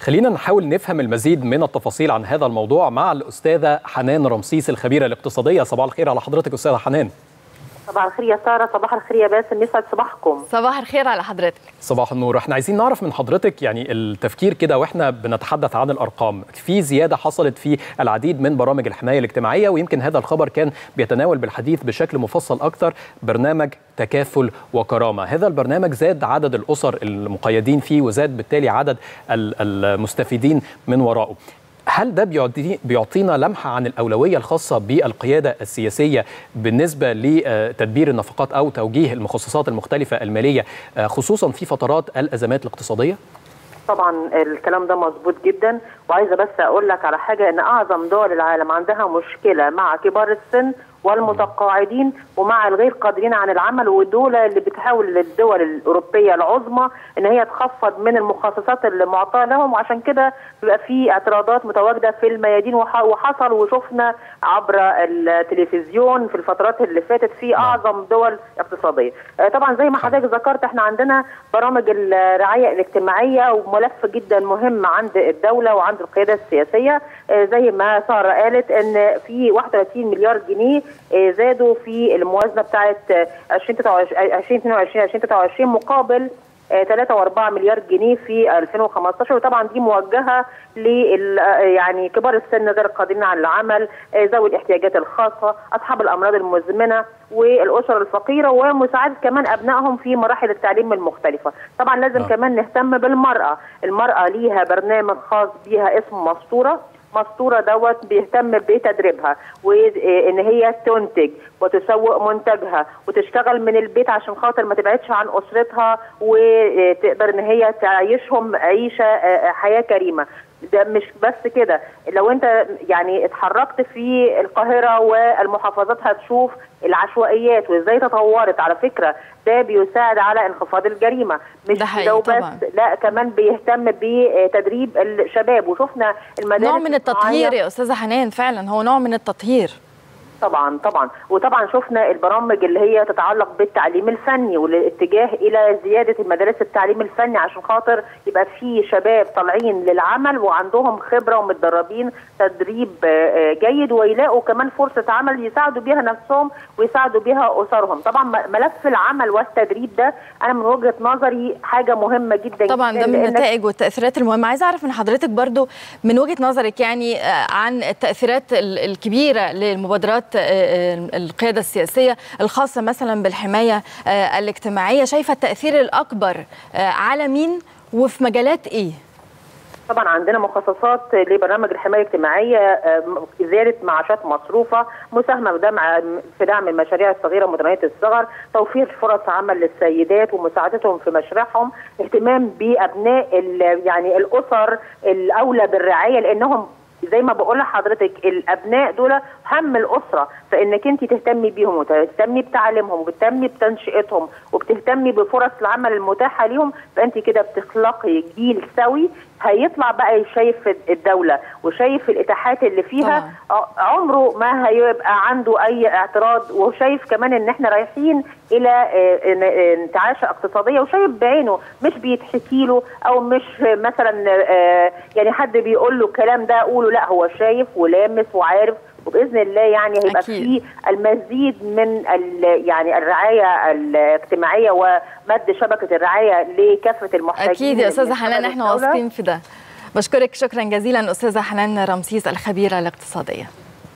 خلينا نحاول نفهم المزيد من التفاصيل عن هذا الموضوع مع الأستاذة حنان رمسيس الخبيرة الاقتصادية صباح الخير على حضرتك أستاذة حنان صباح الخير يا ساره صباح الخير يا باسم يسعد صباحكم صباح الخير على حضرتك صباح النور احنا عايزين نعرف من حضرتك يعني التفكير كده واحنا بنتحدث عن الارقام في زياده حصلت في العديد من برامج الحمايه الاجتماعيه ويمكن هذا الخبر كان بيتناول بالحديث بشكل مفصل اكثر برنامج تكافل وكرامه هذا البرنامج زاد عدد الاسر المقيدين فيه وزاد بالتالي عدد المستفيدين من وراءه هل ده بيعطينا لمحة عن الأولوية الخاصة بالقيادة السياسية بالنسبة لتدبير النفقات أو توجيه المخصصات المختلفة المالية خصوصا في فترات الأزمات الاقتصادية؟ طبعا الكلام ده مظبوط جدا وعايزه بس اقول لك على حاجه ان اعظم دول العالم عندها مشكله مع كبار السن والمتقاعدين ومع الغير قادرين عن العمل ودول اللي بتحاول الدول الاوروبيه العظمى ان هي تخفض من المخصصات اللي معطاه لهم وعشان كده بيبقى في اعتراضات متواجده في الميادين وحصل وشفنا عبر التلفزيون في الفترات اللي فاتت في اعظم دول اقتصاديه. طبعا زي ما حضرتك ذكرت احنا عندنا برامج الرعايه الاجتماعيه وملف جدا مهم عند الدوله وعند القياده السياسيه زي ما ساره قالت ان في 31 مليار جنيه زادوا في الموازنه بتاعه 2022 2023 مقابل 3.4 مليار جنيه في 2015 وطبعا دي موجهه لل يعني كبار السن غير القادرين على العمل ذوي الاحتياجات الخاصه اصحاب الامراض المزمنه والاسر الفقيره ومساعده كمان ابنائهم في مراحل التعليم المختلفه طبعا لازم آه. كمان نهتم بالمراه المراه ليها برنامج خاص بيها اسمه مسطوره مسطوره دوت بيهتم بتدريبها وان هي تنتج وتسوق منتجها وتشتغل من البيت عشان خاطر ما تبعدش عن اسرتها وتقدر ان هي تعيشهم عيشه حياه كريمه ده مش بس كده لو انت يعني اتحركت في القاهره والمحافظات هتشوف العشوائيات وازاي تطورت على فكره ده بيساعد على انخفاض الجريمه مش لو بس طبعا. لا كمان بيهتم بتدريب الشباب وشفنا المدارس نوع من التطهير يا استاذه حنان فعلا هو نوع من التطهير طبعا طبعا وطبعا شفنا البرامج اللي هي تتعلق بالتعليم الفني والاتجاه الى زياده المدارس التعليم الفني عشان خاطر يبقى في شباب طالعين للعمل وعندهم خبره ومتدربين تدريب جيد ويلاقوا كمان فرصه عمل يساعدوا بيها نفسهم ويساعدوا بيها اسرهم طبعا ملف العمل والتدريب ده انا من وجهه نظري حاجه مهمه جدا طبعا ده من النتائج والتاثيرات المهمه عايزه اعرف من حضرتك برضو من وجهه نظرك يعني عن التاثيرات الكبيره للمبادرات القيادة السياسية الخاصة مثلا بالحماية الاجتماعية شايفة التأثير الأكبر على مين وفي مجالات إيه؟ طبعا عندنا مخصصات لبرنامج الحمايه الاجتماعيه زياده معاشات مصروفه مساهمه بدمع في دعم المشاريع الصغيره ومتناهيه الصغر توفير فرص عمل للسيدات ومساعدتهم في مشاريعهم اهتمام بابناء يعني الاسر الاولى بالرعايه لانهم زي ما بقول لحضرتك الابناء دول هم الاسره فانك انت تهتمي بيهم وتهتمي بتعليمهم وبتهتمي بتنشئتهم وبتهتمي بفرص العمل المتاحه ليهم فانت كده بتخلقي جيل سوي هيطلع بقى شايف انتاج وشايف الاتاحات اللي فيها طبعا. عمره ما هيبقى عنده اي اعتراض وشايف كمان ان احنا رايحين الى انتعاشه اقتصاديه وشايف بعينه مش بيتحكي له او مش مثلا يعني حد بيقول له الكلام ده قوله لا هو شايف ولامس وعارف وباذن الله يعني هيبقى في المزيد من يعني الرعايه الاجتماعيه ومد شبكه الرعايه لكافه المحتاجين اكيد يا استاذه حنان احنا واثقين في ده بشكرك شكرا جزيلا استاذه حنان رمسيس الخبيره الاقتصاديه